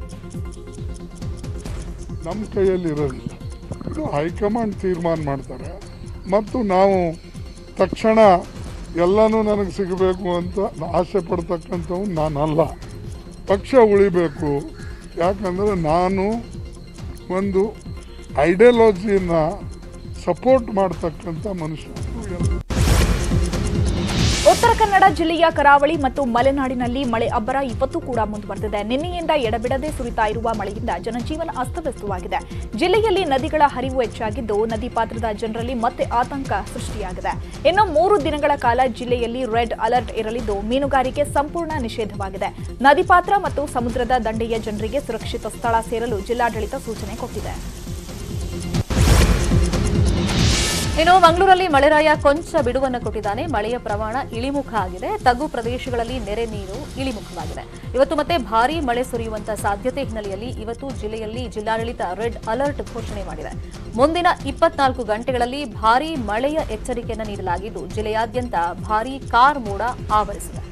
ನಮ್ಮ ಕೈಯಲ್ಲಿ ಇರೋದಿಲ್ಲ ಇದು ಹೈಕಮಾಂಡ್ ತೀರ್ಮಾನ ಮಾಡ್ತಾರೆ ಮತ್ತು ನಾವು ತಕ್ಷಣ ಎಲ್ಲನೂ ನನಗೆ ಸಿಗಬೇಕು ಅಂತ ಆಸೆ ಪಡ್ತಕ್ಕಂಥವು ನಾನಲ್ಲ ಪಕ್ಷ ಉಳಿಬೇಕು ಯಾಕಂದರೆ ನಾನು ಒಂದು ಐಡಿಯಾಲಜಿನ ಸಪೋರ್ಟ್ ಮಾಡ್ತಕ್ಕಂಥ ಮನುಷ್ಯ ಉತ್ತರ ಕನ್ನಡ ಜಿಲ್ಲೆಯ ಕರಾವಳಿ ಮತ್ತು ಮಲೆನಾಡಿನಲ್ಲಿ ಮಳೆ ಅಬ್ಬರ ಇವತ್ತು ಕೂಡ ಮುಂದುವರೆದಿದೆ ನಿನ್ನೆಯಿಂದ ಎಡಬಿಡದೆ ಸುರಿತಾ ಇರುವ ಮಳೆಯಿಂದ ಜನಜೀವನ ಅಸ್ತವ್ಯಸ್ತವಾಗಿದೆ ಜಿಲ್ಲೆಯಲ್ಲಿ ನದಿಗಳ ಹರಿವು ಹೆಚ್ಚಾಗಿದ್ದು ನದಿ ಪಾತ್ರದ ಜನರಲ್ಲಿ ಮತ್ತೆ ಆತಂಕ ಸೃಷ್ಟಿಯಾಗಿದೆ ಇನ್ನು ಮೂರು ದಿನಗಳ ಕಾಲ ಜಿಲ್ಲೆಯಲ್ಲಿ ರೆಡ್ ಅಲರ್ಟ್ ಇರಲಿದ್ದು ಮೀನುಗಾರಿಕೆ ಸಂಪೂರ್ಣ ನಿಷೇಧವಾಗಿದೆ ನದಿ ಪಾತ್ರ ಮತ್ತು ಸಮುದ್ರದ ದಂಡೆಯ ಜನರಿಗೆ ಸುರಕ್ಷಿತ ಸ್ಥಳ ಸೇರಲು ಜಿಲ್ಲಾಡಳಿತ ಸೂಚನೆ ಕೊಟ್ಟಿದೆ ಇನ್ನು ಮಂಗಳೂರಲ್ಲಿ ಮಳೆರಾಯ ಕೊಂಚ ಬಿಡುವನ್ನು ಕೊಟ್ಟಿದ್ದಾನೆ ಮಳೆಯ ಪ್ರಮಾಣ ಇಳಿಮುಖ ಆಗಿದೆ ತಗ್ಗು ಪ್ರದೇಶಗಳಲ್ಲಿ ನೆರೆ ನೀರು ಇಳಿಮುಖವಾಗಿದೆ ಇವತ್ತು ಮತ್ತೆ ಭಾರೀ ಮಳೆ ಸುರಿಯುವಂತಹ ಸಾಧ್ಯತೆ ಹಿನ್ನೆಲೆಯಲ್ಲಿ ಇವತ್ತು ಜಿಲ್ಲೆಯಲ್ಲಿ ಜಿಲ್ಲಾಡಳಿತ ರೆಡ್ ಅಲರ್ಟ್ ಘೋಷಣೆ ಮಾಡಿದೆ ಮುಂದಿನ ಇಪ್ಪತ್ನಾಲ್ಕು ಗಂಟೆಗಳಲ್ಲಿ ಭಾರೀ ಮಳೆಯ ಎಚ್ಚರಿಕೆಯನ್ನು ನೀಡಲಾಗಿದ್ದು ಜಿಲ್ಲೆಯಾದ್ಯಂತ ಭಾರೀ ಕಾರ್ ಮೋಡ ಆವರಿಸಿದೆ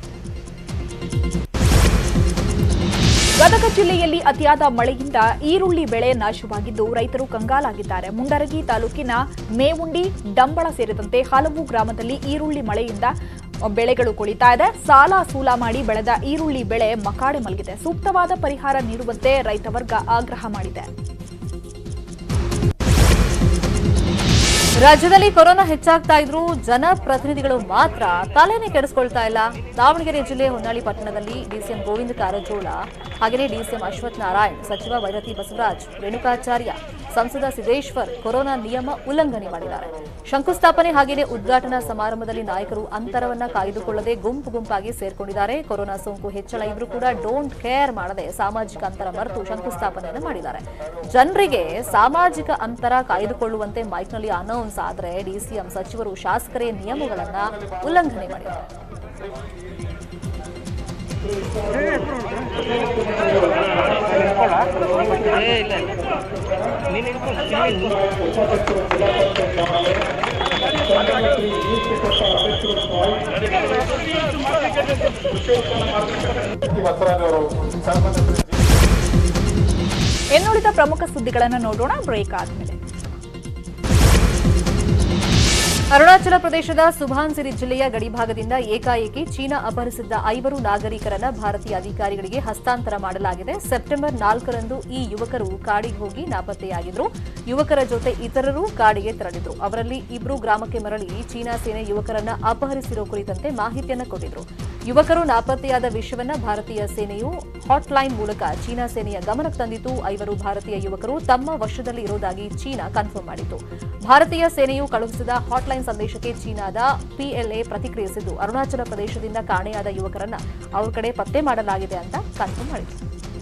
ಗದಗ ಜಿಲ್ಲೆಯಲ್ಲಿ ಅತಿಯಾದ ಮಳೆಯಿಂದ ಈರುಳ್ಳಿ ಬೆಳೆ ನಾಶವಾಗಿದ್ದು ರೈತರು ಕಂಗಾಲಾಗಿದ್ದಾರೆ ಮುಂಡರಗಿ ತಾಲೂಕಿನ ಮೇವುಂಡಿ ಡಂಬಳ ಸೇರಿದಂತೆ ಹಲವು ಗ್ರಾಮದಲ್ಲಿ ಈರುಳ್ಳಿ ಮಳೆಯಿಂದ ಬೆಳೆಗಳು ಕೊಳಿತಾ ಇದೆ ಸಾಲ ಸೂಲ ಮಾಡಿ ಬೆಳೆದ ಈರುಳ್ಳಿ ಬೆಳೆ ಮಕಾಡೆ ಮಲಗಿದೆ ಸೂಕ್ತವಾದ ಪರಿಹಾರ ನೀಡುವಂತೆ ರೈತ ವರ್ಗ ಆಗ್ರಹ ಮಾಡಿದೆ ರಾಜ್ಯದಲ್ಲಿ ಕೊರೋನಾ ಹೆಚ್ಚಾಗ್ತಾ ಇದ್ರು ಜನಪ್ರತಿನಿಧಿಗಳು ಮಾತ್ರ ತಲೆನೇ ಕೆಡಿಸ್ಕೊಳ್ತಾ ಇಲ್ಲ ದಾವಣಗೆರೆ ಜಿಲ್ಲೆ ಹೊನ್ನಾಳಿ ಪಟ್ಟಣದಲ್ಲಿ ಡಿಸಿಎಂ ಗೋವಿಂದ ಕಾರಜೋಳ ಹಾಗೆಯೇ ಡಿಸಿಎಂ ಅಶ್ವಥ್ ನಾರಾಯಣ್ ಸಚಿವ ವೈರತಿ ಬಸವರಾಜ್ ರೇಣುಕಾಚಾರ್ಯ ಸಂಸದ ಸಿದ್ದೇಶ್ವರ್ ಕೊರೋನಾ ನಿಯಮ ಉಲ್ಲಂಘನೆ ಮಾಡಿದ್ದಾರೆ ಶಂಕುಸ್ಥಾಪನೆ ಹಾಗೆಯೇ ಉದ್ಘಾಟನಾ ಸಮಾರಂಭದಲ್ಲಿ ನಾಯಕರು ಅಂತರವನ್ನ ಕಾಯ್ದುಕೊಳ್ಳದೆ ಗುಂಪು ಗುಂಪಾಗಿ ಸೇರ್ಕೊಂಡಿದ್ದಾರೆ ಕೊರೋನಾ ಸೋಂಕು ಹೆಚ್ಚಳ ಇದ್ರೂ ಕೂಡ ಡೋಂಟ್ ಕೇರ್ ಮಾಡದೆ ಸಾಮಾಜಿಕ ಅಂತರ ಮರೆತು ಶಂಕುಸ್ಥಾಪನೆಯನ್ನು ಮಾಡಿದ್ದಾರೆ ಜನರಿಗೆ ಸಾಮಾಜಿಕ ಅಂತರ ಕಾಯ್ದುಕೊಳ್ಳುವಂತೆ ಮೈಕ್ನಲ್ಲಿ ಅನೌನ್ಸ್ ಆದರೆ ಡಿಸಿಎಂ ಸಚಿವರು ಶಾಸಕರೇ ನಿಯಮಗಳನ್ನ ಉಲ್ಲಂಘನೆ ಮಾಡಿದ್ದಾರೆ ಇನ್ನುಳಿದ ಪ್ರಮುಖ ಸುದ್ದಿಗಳನ್ನು ನೋಡೋಣ ಬ್ರೇಕ್ ಆದ್ಮೇಲೆ ಅರುಣಾಚಲ ಪ್ರದೇಶದ ಸುಭಾನ್ಸಿರಿ ಜಿಲ್ಲೆಯ ಗಡಿಭಾಗದಿಂದ ಏಕಾಏಕಿ ಚೀನಾ ಅಪಹರಿಸಿದ್ದ ಐವರು ನಾಗರಿಕರನ್ನ ಭಾರತೀಯ ಅಧಿಕಾರಿಗಳಿಗೆ ಹಸ್ತಾಂತರ ಮಾಡಲಾಗಿದೆ ಸೆಪ್ಟೆಂಬರ್ ನಾಲ್ಕರಂದು ಈ ಯುವಕರು ಕಾಡಿಗೆ ಹೋಗಿ ನಾಪತ್ತೆಯಾಗಿದ್ರು ಯುವಕರ ಜೊತೆ ಇತರರು ಕಾಡಿಗೆ ತೆರಳಿದ್ರು ಅವರಲ್ಲಿ ಇಬ್ರು ಗ್ರಾಮಕ್ಕೆ ಮರಳಿ ಚೀನಾ ಸೇನೆ ಯುವಕರನ್ನ ಅಪಹರಿಸಿರೋ ಕುರಿತಂತೆ ಮಾಹಿತಿಯನ್ನ ಕೊಟ್ಟಿದ್ರು ಯುವಕರು ನಾಪತ್ತೆಯಾದ ವಿಷಯವನ್ನ ಭಾರತೀಯ ಸೇನೆಯು ಹಾಟ್ಲೈನ್ ಮೂಲಕ ಚೀನಾ ಸೇನೆಯ ಗಮನಕ್ಕೆ ತಂದಿತ್ತು ಐವರು ಭಾರತೀಯ ಯುವಕರು ತಮ್ಮ ವಶದಲ್ಲಿ ಇರೋದಾಗಿ ಚೀನಾ ಕನ್ಫರ್ಮ್ ಮಾಡಿತು ಭಾರತೀಯ ಸೇನೆಯು ಕಳುಹಿಸಿದ ಹಾಟ್ಲೈನ್ ಸಂದೇಶಕ್ಕೆ ಚೀನಾದ ಪಿಎಲ್ಎ ಪ್ರತಿಕ್ರಿಯಿಸಿದ್ದು ಅರುಣಾಚಲ ಪ್ರದೇಶದಿಂದ ಕಾಣೆಯಾದ ಯುವಕರನ್ನ ಅವ್ರ ಕಡೆ ಪತ್ತೆ ಮಾಡಲಾಗಿದೆ ಅಂತ ಕನ್ಫರ್ಮ್ ಮಾಡಿತು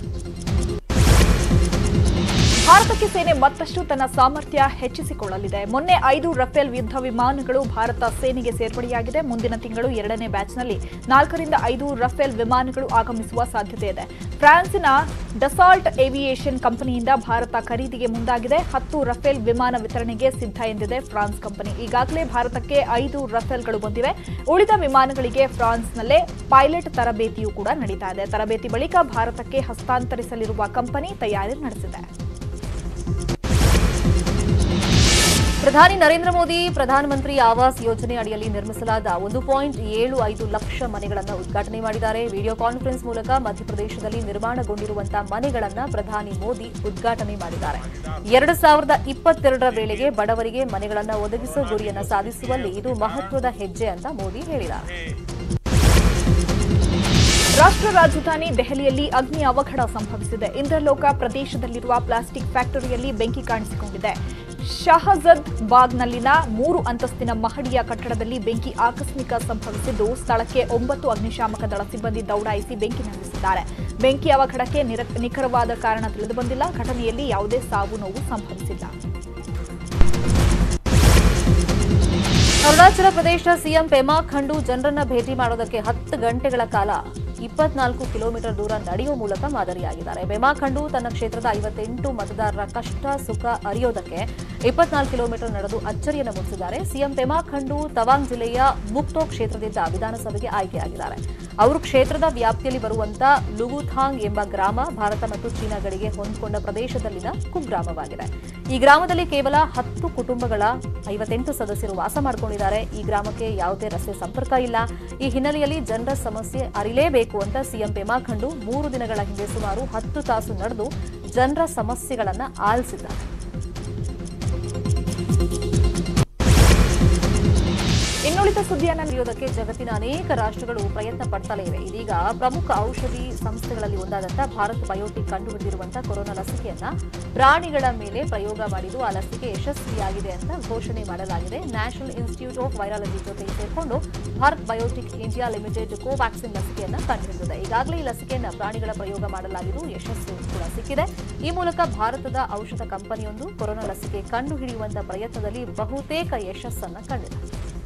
ಭಾರತಕ್ಕೆ ಸೇನೆ ಮತ್ತಷ್ಟು ತನ್ನ ಸಾಮರ್ಥ್ಯ ಹೆಚ್ಚಿಸಿಕೊಳ್ಳಲಿದೆ ಮೊನ್ನೆ ಐದು ರಫೇಲ್ ಯುದ್ಧ ವಿಮಾನಗಳು ಭಾರತ ಸೇನೆಗೆ ಸೇರ್ಪಡೆಯಾಗಿದೆ ಮುಂದಿನ ತಿಂಗಳು ಎರಡನೇ ಬ್ಯಾಚ್ನಲ್ಲಿ ನಾಲ್ಕರಿಂದ ಐದು ರಫೇಲ್ ವಿಮಾನಗಳು ಆಗಮಿಸುವ ಸಾಧ್ಯತೆ ಇದೆ ಫ್ರಾನ್ಸಿನ ಡಸಾಲ್ಟ್ ಏವಿಯೇಷನ್ ಕಂಪನಿಯಿಂದ ಭಾರತ ಖರೀದಿಗೆ ಮುಂದಾಗಿದೆ ಹತ್ತು ರಫೇಲ್ ವಿಮಾನ ವಿತರಣೆಗೆ ಸಿದ್ಧ ಎಂದಿದೆ ಫ್ರಾನ್ಸ್ ಕಂಪನಿ ಈಗಾಗಲೇ ಭಾರತಕ್ಕೆ ಐದು ರಫೇಲ್ಗಳು ಬಂದಿವೆ ಉಳಿದ ವಿಮಾನಗಳಿಗೆ ಫ್ರಾನ್ಸ್ನಲ್ಲೇ ಪೈಲಟ್ ತರಬೇತಿಯೂ ಕೂಡ ನಡೀತಾ ಇದೆ ತರಬೇತಿ ಬಳಿಕ ಭಾರತಕ್ಕೆ ಹಸ್ತಾಂತರಿಸಲಿರುವ ಕಂಪನಿ ತಯಾರಿ ನಡೆಸಿದೆ ಪ್ರಧಾನಿ ನರೇಂದ್ರ ಮೋದಿ ಪ್ರಧಾನಮಂತ್ರಿ ಆವಾಸ್ ಯೋಜನೆ ಅಡಿಯಲ್ಲಿ ನಿರ್ಮಿಸಲಾದ ಒಂದು ಪಾಯಿಂಟ್ ಏಳು ಐದು ಲಕ್ಷ ಮನೆಗಳನ್ನು ಉದ್ಘಾಟನೆ ಮಾಡಿದ್ದಾರೆ ವಿಡಿಯೋ ಕಾನ್ಫರೆನ್ಸ್ ಮೂಲಕ ಮಧ್ಯಪ್ರದೇಶದಲ್ಲಿ ನಿರ್ಮಾಣಗೊಂಡಿರುವಂತಹ ಮನೆಗಳನ್ನು ಪ್ರಧಾನಿ ಮೋದಿ ಉದ್ಘಾಟನೆ ಮಾಡಿದ್ದಾರೆ ಎರಡು ಸಾವಿರದ ಇಪ್ಪತ್ತೆರಡರ ವೇಳೆಗೆ ಬಡವರಿಗೆ ಮನೆಗಳನ್ನು ಒದಗಿಸುವ ಗುರಿಯನ್ನು ಸಾಧಿಸುವಲ್ಲಿ ಇದು ಮಹತ್ವದ ಹೆಜ್ಜೆ ಅಂತ ಮೋದಿ ಹೇಳಿದ್ದಾರೆ ರಾಷ್ಟ್ರ ರಾಜಧಾನಿ ದೆಹಲಿಯಲ್ಲಿ ಅಗ್ನಿ ಅವಘಡ ಸಂಭವಿಸಿದೆ ಇಂದ್ರಲೋಕ ಪ್ರದೇಶದಲ್ಲಿರುವ ಪ್ಲಾಸ್ಟಿಕ್ ಫ್ಯಾಕ್ಟರಿಯಲ್ಲಿ ಬೆಂಕಿ ಕಾಣಿಸಿಕೊಂಡಿದೆ ಶಹಜದ್ ಬಾಗ್ನಲ್ಲಿನ ಮೂರು ಅಂತಸ್ತಿನ ಮಹಡಿಯ ಕಟ್ಟಡದಲ್ಲಿ ಬೆಂಕಿ ಆಕಸ್ಮಿಕ ಸಂಭವಿಸಿದ್ದು ಸ್ಥಳಕ್ಕೆ ಒಂಬತ್ತು ಅಗ್ನಿಶಾಮಕ ದಳ ಸಿಬ್ಬಂದಿ ದೌಡಾಯಿಸಿ ಬೆಂಕಿ ನಂದಿಸಿದ್ದಾರೆ ಬೆಂಕಿ ಅವಘಡಕ್ಕೆ ನಿರ- ನಿಖರವಾದ ಕಾರಣ ತಿಳಿದುಬಂದಿಲ್ಲ ಘಟನೆಯಲ್ಲಿ ಯಾವುದೇ ಸಾವು ನೋವು ಸಂಭವಿಸಿಲ್ಲ ಅರುಣಾಚಲ ಪ್ರದೇಶ ಸಿಎಂ ಪೆಮಾ ಖಂಡು ಜನರನ್ನ ಭೇಟಿ ಮಾಡೋದಕ್ಕೆ ಹತ್ತು ಗಂಟೆಗಳ ಕಾಲ ಇಪ್ಪತ್ನಾಲ್ಕು ಕಿಲೋಮೀಟರ್ ದೂರ ನಡೆಯುವ ಮೂಲಕ ಮಾದರಿಯಾಗಿದ್ದಾರೆ ಪೆಮಾ ಖಂಡು ತನ್ನ ಕ್ಷೇತ್ರದ ಐವತ್ತೆಂಟು ಮತದಾರರ ಕಷ್ಟ ಸುಖ ಅರಿಯೋದಕ್ಕೆ ಇಪ್ಪತ್ನಾಲ್ಕು ಕಿಲೋಮೀಟರ್ ನಡೆದು ಅಚ್ಚರಿಯನ್ನು ಮೂಡಿಸಿದ್ದಾರೆ ಸಿಎಂ ಪೆಮಾ ಖಂಡು ತವಾಂಗ್ ಜಿಲ್ಲೆಯ ಮುಕ್ತೋ ಕ್ಷೇತ್ರದಿಂದ ವಿಧಾನಸಭೆಗೆ ಆಯ್ಕೆಯಾಗಿದ್ದಾರೆ ಅವರು ಕ್ಷೇತ್ರದ ವ್ಯಾಪ್ತಿಯಲ್ಲಿ ಬರುವಂತ ಲುಗುಥಾಂಗ್ ಎಂಬ ಗ್ರಾಮ ಭಾರತ ಮತ್ತು ಚೀನಾ ಗಡಿಗೆ ಹೊಂದಿಕೊಂಡ ಪ್ರದೇಶದಲ್ಲಿನ ಕುಗ್ರಾಮವಾಗಿದೆ ಈ ಗ್ರಾಮದಲ್ಲಿ ಕೇವಲ ಹತ್ತು ಕುಟುಂಬಗಳ ಐವತ್ತೆಂಟು ಸದಸ್ಯರು ವಾಸ ಮಾಡಿಕೊಂಡಿದ್ದಾರೆ ಈ ಗ್ರಾಮಕ್ಕೆ ಯಾವುದೇ ರಸ್ತೆ ಸಂಪರ್ಕ ಇಲ್ಲ ಈ ಹಿನ್ನೆಲೆಯಲ್ಲಿ ಜನರ ಸಮಸ್ಯೆ ಅರಿಲೇಬೇಕು ಅಂತ ಸಿಎಂ ಪೆಮಾ ಖಂಡು ಮೂರು ದಿನಗಳ ಹಿಂದೆ ಸುಮಾರು ಹತ್ತು ತಾಸು ನಡೆದು ಜನರ ಸಮಸ್ಯೆಗಳನ್ನ ಆಲಿಸಿದ್ದಾರೆ ಇನ್ನುಳಿದ ಸುದ್ದಿಯನ್ನ ನೀಡುವುದಕ್ಕೆ ಜಗತ್ತಿನ ಅನೇಕ ರಾಷ್ಟ್ರಗಳು ಪ್ರಯತ್ನ ಪಡ್ತಲೇ ಇವೆ ಇದೀಗ ಪ್ರಮುಖ ಔಷಧಿ ಸಂಸ್ಥೆಗಳಲ್ಲಿ ಒಂದಾದಂತಹ ಭಾರತ್ ಬಯೋಟಿಕ್ ಕಂಡುಹಿಡಿದಿರುವಂತಹ ಕೊರೋನಾ ಲಸಿಕೆಯನ್ನ ಪ್ರಾಣಿಗಳ ಮೇಲೆ ಪ್ರಯೋಗ ಮಾಡಿದ್ದು ಆ ಲಸಿಕೆ ಯಶಸ್ವಿಯಾಗಿದೆ ಅಂತ ಘೋಷಣೆ ಮಾಡಲಾಗಿದೆ ನ್ಯಾಷನಲ್ ಇನ್ಸ್ಟಿಟ್ಯೂಟ್ ಆಫ್ ವೈರಾಲಜಿ ಜೊತೆಗೆ ಸೇರಿಕೊಂಡು Bharat Biotech India Limited Covaxin ಲಸಿಕೆಯನ್ನ ಕಂಡುಹಿಡಿದಿದೆ ಈಗಾಗಲೇ ಈ ಲಸಿಕೆಯನ್ನ ಪ್ರಾಣಿಗಳ ಪ್ರಯೋಗ ಮಾಡಲಾಗಿದ್ದು ಯಶಸ್ಸು ಕೂಡ ಸಿಕ್ಕಿದೆ ಈ ಮೂಲಕ ಭಾರತದ ಔಷಧ ಕಂಪನಿಯೊಂದು ಕೊರೋನಾ ಲಸಿಕೆ ಕಂಡುಹಿಡಿಯುವಂತಹ ಪ್ರಯತ್ನದಲ್ಲಿ ಬಹುತೇಕ ಯಶಸ್ಸನ್ನ ಕಂಡಿದೆ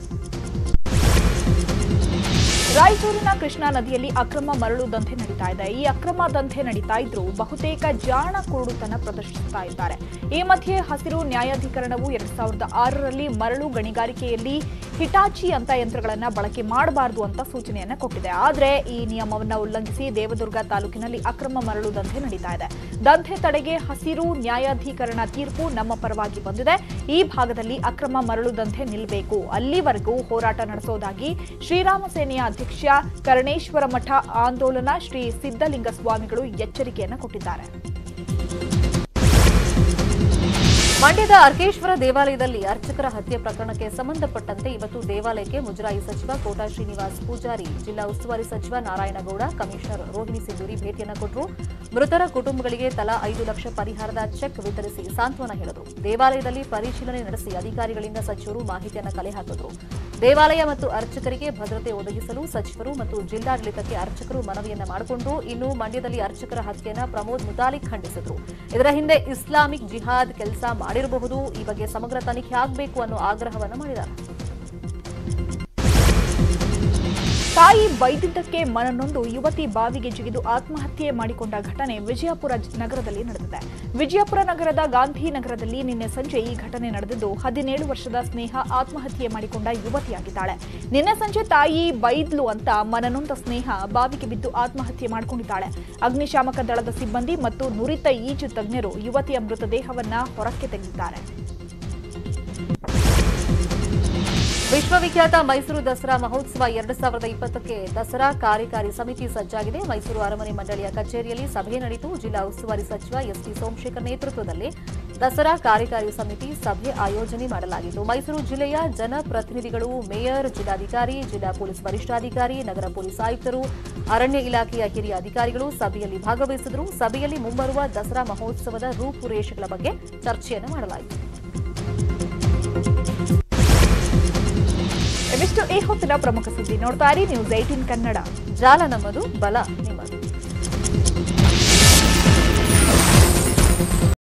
ರಾಯಚೂರಿನ ಕೃಷ್ಣಾ ನದಿಯಲ್ಲಿ ಅಕ್ರಮ ಮರಳು ದಂಧೆ ನಡೀತಾ ಇದೆ ಈ ಅಕ್ರಮ ದಂಧೆ ನಡೀತಾ ಇದ್ರೂ ಬಹುತೇಕ ಜಾಣ ಕುರುಡುತನ ಪ್ರದರ್ಶಿಸ್ತಾ ಇದ್ದಾರೆ ಈ ಮಧ್ಯೆ ಹಸಿರು ನ್ಯಾಯಾಧಿಕರಣವು ಎರಡ್ ಸಾವಿರದ ಆರರಲ್ಲಿ ಮರಳು ಗಣಿಗಾರಿಕೆಯಲ್ಲಿ ಹಿಟಾಚಿ ಅಂತ ಯಂತ್ರಗಳನ್ನ ಬಳಕೆ ಮಾಡಬಾರದು ಅಂತ ಸೂಚನೆಯನ್ನ ಕೊಟ್ಟಿದೆ ಆದ್ರೆ ಈ ನಿಯಮವನ್ನ ಉಲ್ಲಂಘಿಸಿ ದೇವದುರ್ಗ ತಾಲೂಕಿನಲ್ಲಿ ಅಕ್ರಮ ಮರಳು ದಂಧೆ ನಡೀತಾ ಇದೆ ದಂಧೆ ತಡೆಗೆ ಹಸಿರು ನ್ಯಾಯಾಧಿಕರಣ ತೀರ್ಪು ನಮ್ಮ ಪರವಾಗಿ ಬಂದಿದೆ ಈ ಭಾಗದಲ್ಲಿ ಅಕ್ರಮ ಮರಳು ದಂಧೆ ನಿಲ್ಲಬೇಕು ಅಲ್ಲಿವರೆಗೂ ಹೋರಾಟ ನಡೆಸೋದಾಗಿ ಶ್ರೀರಾಮ ಸೇನೆಯ ಅಧ್ಯಕ್ಷ ಕರ್ಣೇಶ್ವರ ಮಠ ಆಂದೋಲನ ಶ್ರೀ ಸಿದ್ದಲಿಂಗ ಸ್ವಾಮಿಗಳು ಎಚ್ಚರಿಕೆಯನ್ನು ಕೊಟ್ಟಿದ್ದಾರೆ ಮಂಡ್ಯದ ಅರ್ಕೇಶ್ವರ ದೇವಾಲಯದಲ್ಲಿ ಅರ್ಚಕರ ಹತ್ಯೆ ಪ್ರಕರಣಕ್ಕೆ ಸಂಬಂಧಪಟ್ಟಂತೆ ಇವತ್ತು ದೇವಾಲಯಕ್ಕೆ ಮುಜರಾಯಿ ಸಚಿವ ಕೋಟಾ ಶ್ರೀನಿವಾಸ್ ಪೂಜಾರಿ ಜಿಲ್ಲಾ ಉಸ್ತುವಾರಿ ಸಚಿವ ನಾರಾಯಣಗೌಡ ಕಮಿಷನರ್ ರೋಹಿಣಿ ಸಿಂಧೂರಿ ಭೇಟಿಯನ್ನು ಕೊಟ್ಟರು ಮೃತರ ಕುಟುಂಬಗಳಿಗೆ ತಲಾ ಐದು ಲಕ್ಷ ಪರಿಹಾರದ ಚೆಕ್ ವಿತರಿಸಿ ಸಾಂತ್ವನ ಹೇಳಿದರು ದೇವಾಲಯದಲ್ಲಿ ಪರಿಶೀಲನೆ ನಡೆಸಿ ಅಧಿಕಾರಿಗಳಿಂದ ಸಚಿವರು ಮಾಹಿತಿಯನ್ನು ಕಲೆ ಹಾಕಿದ್ರು ದೇವಾಲಯ ಮತ್ತು ಅರ್ಚಕರಿಗೆ ಭದ್ರತೆ ಒದಗಿಸಲು ಸಚಿವರು ಮತ್ತು ಜಿಲ್ಲಾಡಳಿತಕ್ಕೆ ಅರ್ಚಕರು ಮನವಿಯನ್ನ ಮಾಡಿಕೊಂಡ್ರು ಇನ್ನು ಮಂಡ್ಯದಲ್ಲಿ ಅರ್ಚಕರ ಹತ್ಯೆಯನ್ನ ಪ್ರಮೋದ್ ಮುತಾಲಿಕ್ ಖಂಡಿಸಿದ್ರು ಇದರ ಹಿಂದೆ ಇಸ್ಲಾಮಿಕ್ ಜಿಹಾದ್ ಕೆಲಸ ಮಾಡಿರಬಹುದು ಈ ಬಗ್ಗೆ ಸಮಗ್ರ ತನಿಖೆ ಆಗಬೇಕು ಅನ್ನೋ ಆಗ್ರಹವನ್ನು ಮಾಡಿದ್ದಾರೆ ತಾಯಿ ಬೈದಿದ್ದಕ್ಕೆ ಮನನೊಂದು ಯುವತಿ ಬಾವಿಗೆ ಜಿಗಿದು ಆತ್ಮಹತ್ಯೆ ಮಾಡಿಕೊಂಡ ಘಟನೆ ವಿಜಯಪುರ ಜ- ನಗರದಲ್ಲಿ ನಡೆದಿದೆ ವಿಜಯಪುರ ನಗರದ ಗಾಂಧಿನಗರದಲ್ಲಿ ನಿನ್ನೆ ಸಂಜೆ ಈ ಘಟನೆ ನಡೆದಿದ್ದು ಹದಿನೇಳು ವರ್ಷದ ಸ್ನೇಹ ಆತ್ಮಹತ್ಯೆ ಮಾಡಿಕೊಂಡ ಯುವತಿಯಾಗಿದ್ದಾಳೆ ನಿನ್ನೆ ಸಂಜೆ ತಾಯಿ ಬೈದ್ಲು ಅಂತ ಮನನೊಂದ ಸ್ನೇಹ ಬಾವಿಗೆ ಬಿದ್ದು ಆತ್ಮಹತ್ಯೆ ಮಾಡಿಕೊಂಡಿದ್ದಾಳೆ ಅಗ್ನಿಶಾಮಕ ದಳದ ಸಿಬ್ಬಂದಿ ಮತ್ತು ನುರಿತ ಈಜು ತಜ್ಞರು ಯುವತಿಯ ಮೃತದೇಹವನ್ನ ಹೊರಕ್ಕೆ ತೆಗೆದಿದ್ದಾರೆ ವಿಶ್ವವಿಖ್ಯಾತ ಮೈಸೂರು ದಸರಾ ಮಹೋತ್ಸವ ಎರಡು ಸಾವಿರದ ಇಪ್ಪತ್ತಕ್ಕೆ ದಸರಾ ಕಾರ್ಯಕಾರಿ ಸಮಿತಿ ಸಜ್ಜಾಗಿದೆ ಮೈಸೂರು ಅರಮನೆ ಮಂಡಳಿಯ ಕಚೇರಿಯಲ್ಲಿ ಸಭೆ ನಡೆಯಿತು ಜಿಲ್ಲಾ ಉಸ್ತುವಾರಿ ಸಚಿವ ಎಸ್ಟಿ ಸೋಮಶೇಖರ್ ನೇತೃತ್ವದಲ್ಲಿ ದಸರಾ ಕಾರ್ಯಕಾರಿ ಸಮಿತಿ ಸಭೆ ಆಯೋಜನೆ ಮಾಡಲಾಗಿತ್ತು ಮೈಸೂರು ಜಿಲ್ಲೆಯ ಜನಪ್ರತಿನಿಧಿಗಳು ಮೇಯರ್ ಜಿಲ್ಲಾಧಿಕಾರಿ ಜಿಲ್ಲಾ ಪೊಲೀಸ್ ವರಿಷ್ಠಾಧಿಕಾರಿ ನಗರ ಪೊಲೀಸ್ ಆಯುಕ್ತರು ಅರಣ್ಯ ಇಲಾಖೆಯ ಹಿರಿಯ ಅಧಿಕಾರಿಗಳು ಸಭೆಯಲ್ಲಿ ಭಾಗವಹಿಸಿದರು ಸಭೆಯಲ್ಲಿ ಮುಂಬರುವ ದಸರಾ ಮಹೋತ್ಸವದ ರೂಪುರೇಷೆಗಳ ಬಗ್ಗೆ ಚರ್ಚೆಯನ್ನು ಮಾಡಲಾಯಿತು ಇವಿಷ್ಟು ಈ ಹೊತ್ತಿನ ಪ್ರಮುಖ ಸುದ್ದಿ ನೋಡ್ತಾ ಇರಿ ನ್ಯೂಸ್ ಏಟೀನ್ ಕನ್ನಡ ಜಾಲ ನಮ್ಮದು ಬಲ ನಿಮ್ಮದು